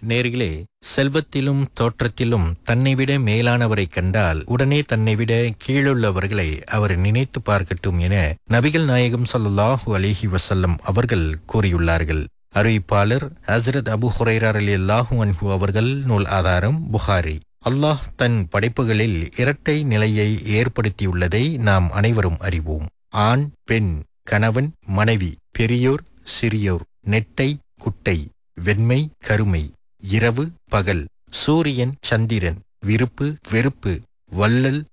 நேர்களே செல்வத்திலும் தோற்றத்திலும் தன்னை விட மேலானவரை கண்டால் உடனே தன்னை விட கீழுள்ளவர்களை அவர் நினைத்து பார்க்கட்டும் என நபிகள் நாயகம் ஸல்லல்லாஹு அலைஹி வஸல்லம் அவர்கள் கூறியுள்ளார்கள் அறிவிப்பாளர் ஹசரத் அபு ஹுரைரர் அல்லாஹு அன்ஹு அவர்கள் நூல் ஆதாரம் புகாரி அல்லாஹ் தன் படைப்புகளில் இரட்டை நிலையை ஏற்படுத்தியுள்ளதை நாம் அனைவரும் அறிவோம் ஆண் பெண் கணவன் மனைவி பெரியோர் சிறியோர் நெட்டை குட்டை வெண்மை கருமை இரவு பகல் சூரியன் சந்திரன் விருப்பு வெறுப்பு வள்ளல்